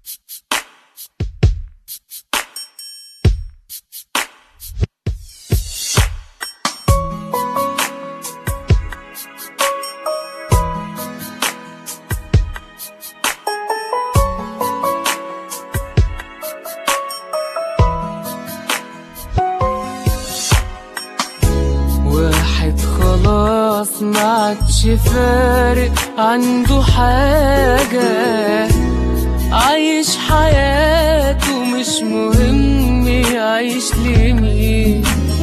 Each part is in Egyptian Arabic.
واحد خلاص ما عادش فارق عنده حاجة عايش حياته مش مهم يعيش لمين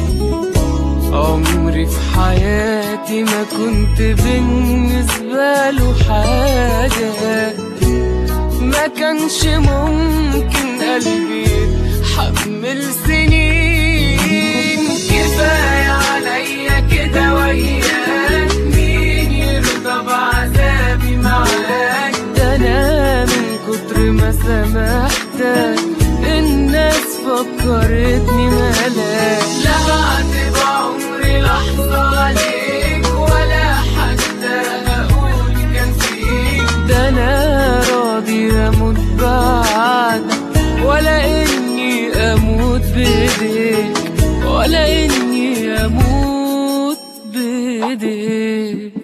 عمري في حياتي ما كنت بالنسبة له حاجة ما كانش ممكن قلبي يتحمل سنين كفاية عليا كده وياك مين يرضى بعذابي معاك ده أنا من كتر ما سامحتك الناس فكرتني ملاك لا بعتب عمري لحظة عليك ولا حتى هقول كان فيك ده أنا راضي أموت بعدك ولا إني أموت بإيديك ولا إني أموت بإيديك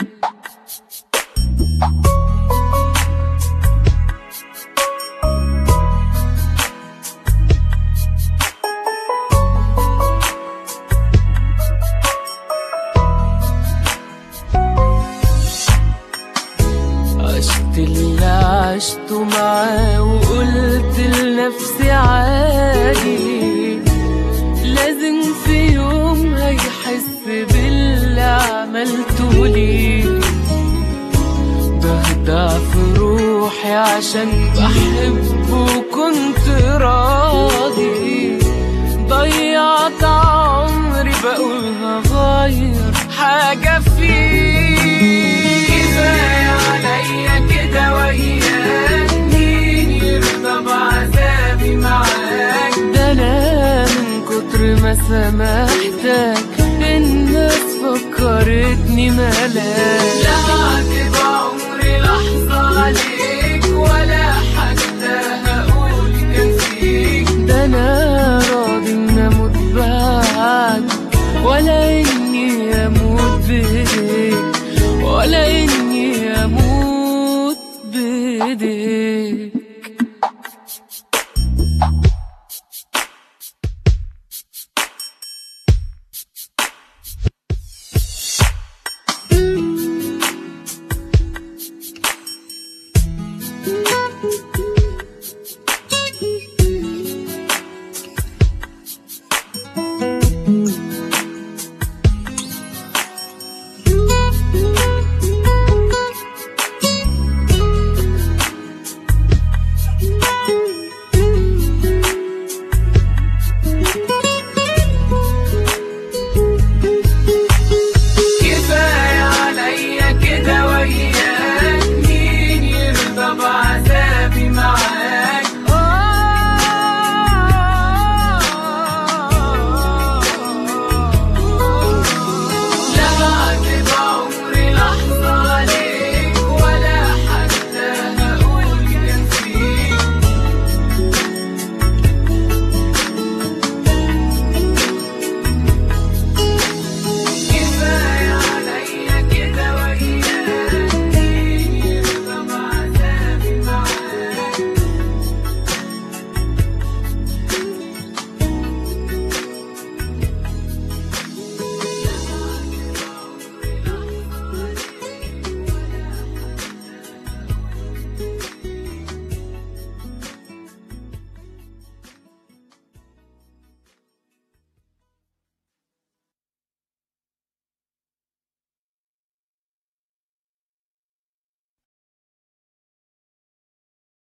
عشت اللي عشته معاه وقلت لنفسي عادي لازم في يوم هيحس باللي عملته ليه بهدع في روحي عشان بحبه وكنت راضي ضيعت عمري بقول هغير حاجة فيه كفاية عليا كده وياك مين يرضى بعذابي معاك ده أنا من كتر ما سامحتك الناس فكرتني ملاك لا عاتب عمري لحظة عليك ولا حتى هقول كان فيك ده أنا راضي إن أموت بعدك ولا إني أموت بإيديك ولا إني أموت بإيديك